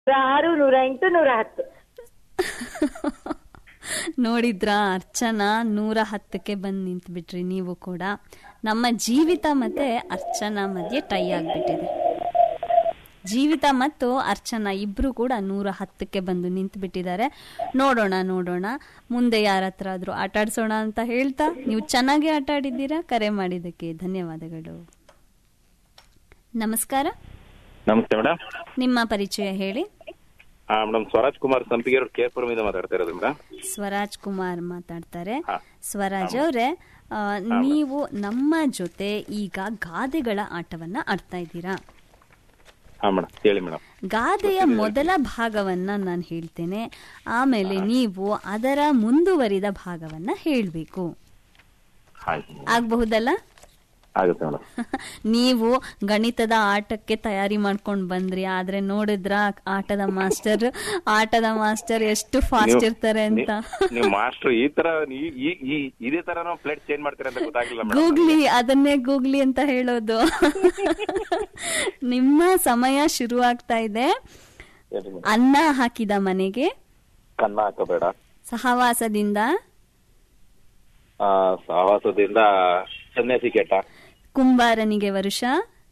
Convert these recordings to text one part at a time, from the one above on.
ನೂರ ಆರು ನೂರ ಎಂಟು ನೂರ ಹತ್ತು ನೋಡಿದ್ರಾ ಅರ್ಚನಾ ನೂರ ಹತ್ತಕ್ಕೆ ಬಂದು ನಿಂತ್ಬಿಟ್ರಿ ನೀವು ಕೂಡ ನಮ್ಮ ಜೀವಿತ ಮತ್ತೆ ಅರ್ಚನಾ ಮಧ್ಯೆ ಟೈ ಆಗ್ಬಿಟ್ಟಿದೆ ಜೀವಿತ ಮತ್ತು ಅರ್ಚನಾ ಇಬ್ರು ಕೂಡ ನೂರ ಹತ್ತಕ್ಕೆ ಬಂದು ನಿಂತು ಬಿಟ್ಟಿದ್ದಾರೆ ನೋಡೋಣ ನೋಡೋಣ ಮುಂದೆ ಯಾರ ಹತ್ರ ಆದ್ರೂ ಆಟ ಆಡ್ಸೋಣ ಅಂತ ಹೇಳ್ತಾ ನೀವು ಚೆನ್ನಾಗಿ ಆಟ ಆಡಿದ್ದೀರಾ ಕರೆ ಮಾಡಿದ್ದಕ್ಕೆ ಧನ್ಯವಾದಗಳು ನಮಸ್ಕಾರ ನಮಸ್ತೆ ಮೇಡಮ್ ನಿಮ್ಮ ಪರಿಚಯ ಹೇಳಿ ಹಾ ಮೇಡಮ್ ಸ್ವರಾಜ್ ಕುಮಾರ್ ಸಂಪಿಗೆ ಅವರು ಕೇರ್ಪುರಮಿಂದ ಮಾತಾಡ್ತಾ ಇರೋದು ಮೇಡಮ್ ಸ್ವರಾಜ್ ಕುಮಾರ್ ಮಾತಾಡ್ತಾರೆ ಹಾ. ಸ್ವರಾಜ್ ಅವರೇ ನೀವು ನಮ್ಮ ಜೊತೆ ಈಗ ಗಾದೆಗಳ ಆಟವನ್ನ ಆಡ್ತಾ ಇದ್ದೀರಾ ಹಾ ಮೇಡಮ್ ಹೇಳಿ ಮೇಡಮ್ ಗಾದೆಯ ಮೊದಲ ಭಾಗವನ್ನ ನಾನು ಹೇಳ್ತೇನೆ ಆಮೇಲೆ ನೀವು ಅದರ ಮುಂದುವರಿದ ಭಾಗವನ್ನ ಹೇಳ್ಬೇಕು ಆಯ್ತು ಆಗಬಹುದಲ್ಲ ಆಗುತ್ತೆ ಮೇಡಮ್ ನೀವು ಗಣಿತದ ಆಟಕ್ಕೆ ತಯಾರಿ ಮಾಡ್ಕೊಂಡು ಬಂದ್ರಿ ಆದ್ರೆ ನೋಡಿದ್ರ ಆಟದ ಮಾಸ್ಟರ್ ಆಟದ ಮಾಸ್ಟರ್ ಎಷ್ಟು ಫಾಸ್ಟ್ ಇರ್ತಾರೆ ಅಂತ ನೀವು ಮಾಸ್ಟರ್ ಈ ತರ ಈ- ಈ- ಈ- ಇದೇ ತರ ನಾವು ಪ್ಲೇಟ್ ಚೇಂಜ್ ಮಾಡ್ತೀರಾ ಅಂತ ಗೊತ್ತಾಗ್ಲಿಲ್ಲ ಮೇಡಮ್ ಗೂಗ್ಲಿ ಅದನ್ನೇ ಗೂಗ್ಲಿ ಅಂತ ಹೇಳೋದು ನಿಮ್ಮ ಸಮಯ ಶುರುವಾಗ್ತಾ ಇದೆ ಹೇಳಿ ಮೇಡಮ್. ಅನ್ನ ಹಾಕಿದ ಮನೆಗೆ ಕನ್ನ ಹಾಕಬೇಡ ಸಹವಾಸದಿಂದ ಆ, ಸಹವಾಸದಿಂದ ಸನ್ಯಾಸಿ ಕೆಟ್ಟ ಕುಂಬಾರನಿಗೆ ವರುಷ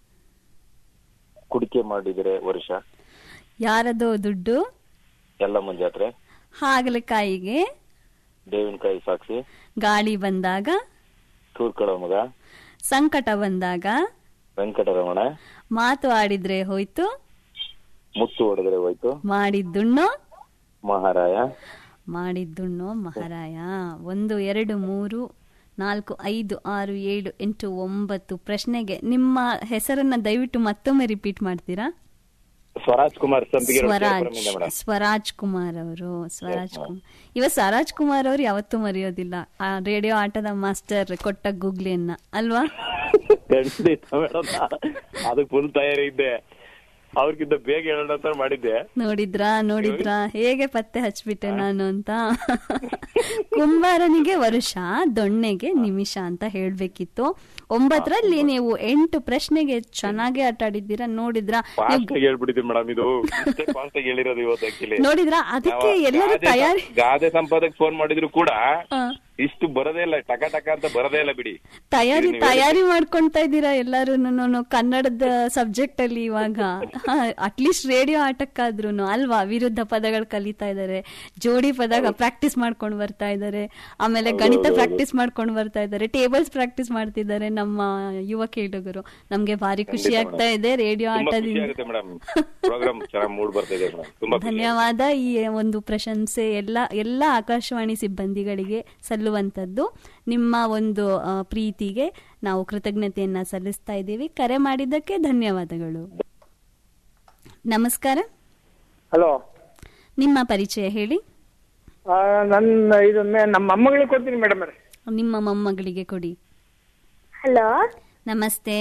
ಕುಡಿಕೆ ಮಾಡಿದ್ರೆ ವರ್ಷ ಯಾರದೋ ದುಡ್ಡು ಎಲ್ಲಮ್ಮನ ಜಾತ್ರೆ ಹಾಗಲಕಾಯಿಗೆ ಬೇವಿನಕಾಯಿ ಸಾಕ್ಷಿ ಗಾಳಿ ಬಂದಾಗ ತೂರ್ಕಳ ಮಗ ಸಂಕಟ ಬಂದಾಗ ವೆಂಕಟರಮಣ ಮಾತು ಆಡಿದ್ರೆ ಹೋಯ್ತು ಮುತ್ತು ಹೊಡೆದ್ರೆ ಹೋಯ್ತು ಮಾಡಿದ್ದುಣ್ಣೋ ಮಹಾರಾಯ ಮಾಡಿದ್ದುಣ್ಣೋ ಮಹಾರಾಯ ಒಂದು ಎರಡು ಮೂರು ನಾಲ್ಕು ಐದು ಆರು ಏಳು ಎಂಟು ಒಂಬತ್ತು ಪ್ರಶ್ನೆಗೆ ನಿಮ್ಮ ಹೆಸರನ್ನ ದಯವಿಟ್ಟು ಮತ್ತೊಮ್ಮೆ ರಿಪೀಟ್ ಮಾಡ್ತೀರಾ ಸ್ವರಾಜ್ ಕುಮಾರ್ ಸಂಪಿಗೆ ಸ್ವರಾಜ್ ಮೇಡಮ್ ಸ್ವರಾಜ್ ಕುಮಾರ್ ಅವರು ಸ್ವರಾಜ್ ಕುಮಾರ್ ಇವ ಸ್ವರಾಜ್ ಕುಮಾರ್ ಅವರು ಯಾವತ್ತೂ ಮರೆಯೋದಿಲ್ಲ ಆ ರೇಡಿಯೋ ಆಟದ ಮಾಸ್ಟರ್ ಕೊಟ್ಟ ಗೂಗ್ಲಿಯನ್ನ ಅಲ್ವಾ ಖಂಡಿತ ಮೇಡಮ್ ಅದಕ್ಕೆ ಫುಲ್ ತಯಾರಿ ಇದ್ದೆ ಅವ್ರಿಗಿಂತ ಬೇಗ ಹೇಳೋಣ ಅಂತ ಮಾಡಿದ್ದೆ ನೋಡಿದ್ರಾ ನೋಡಿದ್ರಾ ಹೇಗೆ ಪತ್ತೆ ಹಚ್ಬಿಟ್ಟೆ ನಾನು ಅಂತ ಕುಂಬಾರನಿಗೆ ವರುಷ ದೊಣ್ಣೆಗೆ ನಿಮಿಷ ಅಂತ ಹೇಳ್ಬೇಕಿತ್ತು ಒಂಬತ್ತರಲ್ಲಿ ನೀವು ಎಂಟು ಪ್ರಶ್ನೆಗೆ ಚೆನ್ನಾಗಿ ಆಟ ಆಡಿದ್ದೀರಾ ನೋಡಿದ್ರಾ ಫಾಸ್ಟ್ ಆಗಿ ಹೇಳ್ಬಿಟ್ಟಿದ್ವಿ ಮೇಡಮ್ ಇದು ಫಾಸ್ಟ್ ಆಗಿ ಹೇಳಿರೋದು ಇವತ್ತು ಆಕ್ಚುಲಿ ನೋಡಿದ್ರಾ ಅದಕ್ಕೆ ಎಲ್ಲರೂ ತಯಾರಿ ಗಾದೆ ಸಂಪಾದಕ್ ಫೋನ್ ಮಾಡಿದ್ರು ಕೂಡ ಆ, ಇಷ್ಟು ಬರದೇ ಇಲ್ಲ ಟಕ ಟಕ ಅಂತ ಬರದೇ ಇಲ್ಲ ಬಿಡಿ ತಯಾರಿ ನೀವು ತಯಾರಿ ಮಾಡ್ಕೊಂತಾ ಇದ್ದೀರಾ ಎಲ್ಲರೂ ಕನ್ನಡದ ಸಬ್ಜೆಕ್ಟ್ ಅಲ್ಲಿ ಇವಾಗ ಅಟ್ಲೀಸ್ಟ್ ರೇಡಿಯೋ ಆಟಕ್ಕಾದ್ರೂ ಅಲ್ವಾ ವಿರುದ್ಧ ಪದಗಳು ಕಲಿತಾ ಇದ್ದಾರೆ ಜೋಡಿ ಪದ ಪ್ರಾಕ್ಟೀಸ್ ಮಾಡ್ಕೊಂಡು ಬರ್ತಾ ಇದ್ದಾರೆ ಆಮೇಲೆ ಗಣಿತ ಪ್ರಾಕ್ಟೀಸ್ ಮಾಡ್ಕೊಂಡು ಬರ್ತಾ ಇದ್ದಾರೆ ಟೇಬಲ್ಸ್ ಪ್ರಾಕ್ಟೀಸ್ ಮಾಡ್ತಿದ್ದಾರೆ ನಮ್ಮ ಯುವ ಕೇಳುಗರು ನಮ್ಗೆ ಭಾರಿ ಖುಷಿ ಆಗ್ತಾ ಇದೆ ರೇಡಿಯೋ ತುಂಬಾ ಖುಷಿ ಆಟದಿಂದ ಆಗುತ್ತೆ ಮೇಡಮ್ ಪ್ರೋಗ್ರಾಮ್ ಚೆನ್ನಾಗಿ ಮೂಡ್ ಬರ್ತಾ ಇದೆ ಮೇಡಮ್ ತುಂಬಾ ಖುಷಿ ಧನ್ಯವಾದ ಈ ಒಂದು ಪ್ರಶಂಸೆ ಎಲ್ಲ ಎಲ್ಲ ಆಕಾಶವಾಣಿ ಸಿಬ್ಬಂದಿಗಳಿಗೆ ಸಲ್ಲುವಂಥದ್ದು ನಿಮ್ಮ ಒಂದು ಆ, ಪ್ರೀತಿಗೆ ನಾವು ಕೃತಜ್ಞತೆಯನ್ನ ಸಲ್ಲಿಸ್ತಾ ಇದ್ದೀವಿ ಕರೆ ಮಾಡಿದ್ದಕ್ಕೆ ಧನ್ಯವಾದಗಳು ನಮಸ್ಕಾರ ಹಲೋ ನಿಮ್ಮ ಪರಿಚಯ ಹೇಳಿ ನನ್ನ ಇದು ಮೇ- ನಮ್ಮ ಮೊಮ್ಮಗಳಿಗೆ ಕೊಡ್ತೀನಿ ಮೇಡಮ್ ಅವ್ರೆ ನಿಮ್ಮ ಮೊಮ್ಮಗಳಿಗೆ ಕೊಡಿ ಹಲೋ ನಮಸ್ತೆ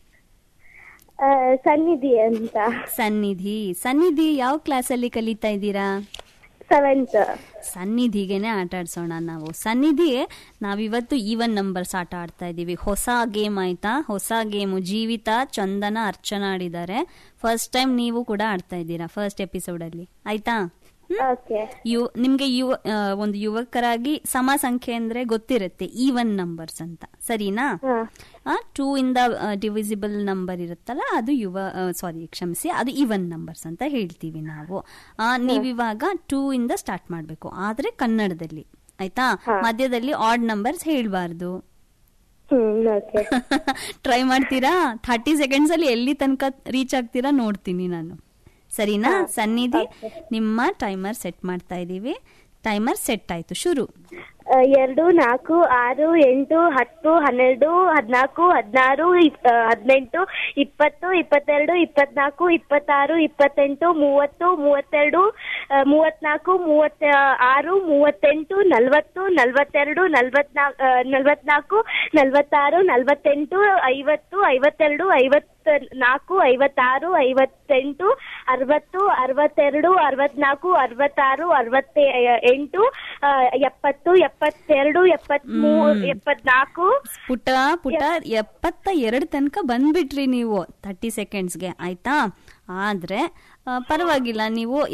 ಸನ್ನಿಧಿ ಅಂತ ಸನ್ನಿಧಿ ಸನ್ನಿಧಿ ಯಾವ ಕ್ಲಾಸಲ್ಲಿ ಕಲಿತಾ ಇದ್ದೀರಾ ಸೆವೆಂತ್ ಸನ್ನಿಧಿಗೆನೆ ಆಟ ಆಡ್ಸೋಣ ನಾವು ಸನ್ನಿಧಿ ನಾವಿವತ್ತು ಈವನ್ ನಂಬರ್ಸ್ ಆಟ ಆಡ್ತಾ ಇದ್ದೀವಿ ಹೊಸ ಗೇಮ್ ಆಯ್ತಾ ಹೊಸ ಗೇಮು ಜೀವಿತ ಚಂದನ ಅರ್ಚನಾ ಆಡಿದ್ದಾರೆ ಫಸ್ಟ್ ಟೈಮ್ ನೀವು ಕೂಡ ಆಡ್ತಾ ಇದ್ದೀರಾ ಫಸ್ಟ್ ಎಪಿಸೋಡ್ ಅಲ್ಲಿ ಆಯ್ತಾ ಓಕೆ ಯು ನಿಮ್ಗೆ ಯುವ ಆ, ಒಂದು ಯುವಕರಾಗಿ ಸಮ ಸಂಖ್ಯೆ ಅಂದ್ರೆ ಗೊತ್ತಿರುತ್ತೆ ಈವನ್ ನಂಬರ್ಸ್ ಅಂತ ಸರಿನಾ ಟೂ ಇಂದ ಡಿವಿಸಿಬಲ್ ನಂಬರ್ ಇರುತ್ತಲ್ಲ ಅದು ಯುವ ಸಾರಿ ಕ್ಷಮಿಸಿ ಅದು ಈವನ್ ನಂಬರ್ಸ್ ಅಂತ ಹೇಳ್ತೀವಿ ನಾವು ಆ, ನೀವಿವಾಗ ಟೂ ಇಂದ ಸ್ಟಾರ್ಟ್ ಮಾಡಬೇಕು ಆದ್ರೆ ಕನ್ನಡದಲ್ಲಿ ಆಯ್ತಾ ಮಧ್ಯದಲ್ಲಿ ಆಡ್ ನಂಬರ್ಸ್ ಹೇಳ್ಬಾರ್ದು ಹ್ಮ್ ಓಕೆ ಟ್ರೈ ಮಾಡ್ತೀರಾ ಥರ್ಟಿ ಸೆಕೆಂಡ್ಸ್ ಅಲ್ಲಿ ಎಲ್ಲಿ ತನಕ ರೀಚ್ ಆಗ್ತೀರಾ ನೋಡ್ತೀನಿ ನಾನು ಸರಿನಾ ಸನ್ನಿಧಿ ನಿಮ್ಮ ಟೈಮರ್ ಸೆಟ್ ಮಾಡ್ತಾ ಇದೀವಿ ಟೈಮರ್ ಸೆಟ್ ಆಯ್ತು ಶುರು ಎರಡು ನಾಲ್ಕು ಆರು ಎಂಟು ಹತ್ತು ಹನ್ನೆರಡು ಹದಿನಾಲ್ಕು ಹದಿನಾರು ಹದಿನೆಂಟು ಇಪ್ಪತ್ತು ಇಪ್ಪತ್ತೆರಡು ಇಪ್ಪತ್ನಾಲ್ಕು ಇಪ್ಪತ್ತಾರು ಇಪ್ಪತ್ತೆಂಟು ಮೂವತ್ತು ಮೂವತ್ತೆರಡು ಆ, ಮೂವತ್ನಾಲ್ಕು ಮೂವತ್ತ ಆರು ಮೂವತ್ತೆಂಟು ನಲವತ್ತು ನಲವತ್ತೆರಡು ನಲವತ್ನಾಲ್ಕು ನಲವತ್ನಾಲ್ಕು ನಲವತ್ತಾರು ನಲವತ್ತೆಂಟು ಐವತ್ತು ಐವತ್ತೆರಡು ಐವತ್ತ ನಾಲ್ಕು ಐವತ್ತಾರು ಐವತ್ತೆಂಟು ಅರವತ್ತು ಅರವತ್ತೆರಡು ಅರವತ್ನಾಲ್ಕು ಅರವತ್ತಾರು ಅರವತ್ತ ಎಂಟು ಆ, ಎಪ್ಪತ್ತು ಎಪ್ಪತ್ತೆರಡು ಎಪ್ಪತ್ಮೂರು ಎಪ್ಪತ್ನಾಲ್ಕು ಪುಟ ಪುಟ ಎಪ್ಪತ್ತ ಎರಡು ತನಕ ಬಂದ್ಬಿಟ್ರಿ ನೀವು ತರ್ಟಿ ಸೆಕೆಂಡ್ಸ್ಗೆ ಆಯ್ತಾ ಆದ್ರೆ ಆ, ಪರವಾಗಿಲ್ಲ ನೀವು